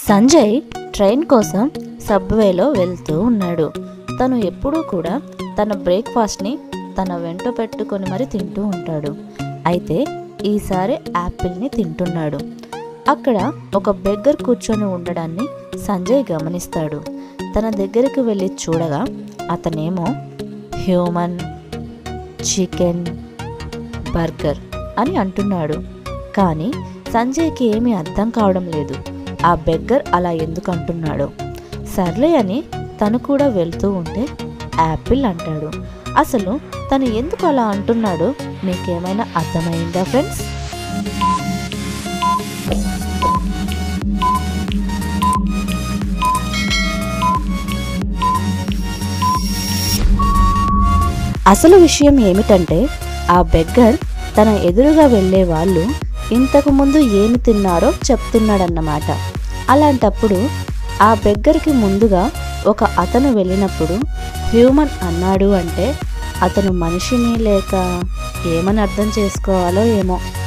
Sanjay train కోసం సబ్వేలో వెళ్తూ ఉన్నాడు తను ఎప్పుడూ కూడా తన బ్రేక్ఫాస్ట్ని తన వెంట పెట్టుకొని మరి తింటూ ఉంటాడు అయితే ఈసారి యాపిల్ని తింటున్నాడు అక్కడ ఒక బెగ్గర్ కూర్చొని ఉండడాన్ని సంజయ్ గమనిస్తాడు తన దగ్గరికి వెళ్ళి చూడగా అతనేమో హ్యూమన్ చికెన్ బర్గర్ అని అంటున్నాడు కానీ సంజయ్కి ఏమీ అర్థం కావడం లేదు ఆ బెగ్గర్ అలా ఎందుకు అంటున్నాడో సర్లే అని తను కూడా వెళ్తూ ఉంటే యాపిల్ అంటాడు అసలు తను ఎందుకు అలా అంటున్నాడో మీకేమైనా అర్థమైందా ఫ్రెండ్స్ అసలు విషయం ఏమిటంటే ఆ బెగ్గర్ తన ఎదురుగా వెళ్ళే వాళ్ళు ఇంతకు ముందు ఏమి తిన్నారో చెప్తున్నాడన్నమాట అలాంటప్పుడు ఆ బెగ్గర్కి ముందుగా ఒక అతను వెళ్ళినప్పుడు హ్యూమన్ అన్నాడు అంటే అతను మనిషిని లేక ఏమని అర్థం చేసుకోవాలో ఏమో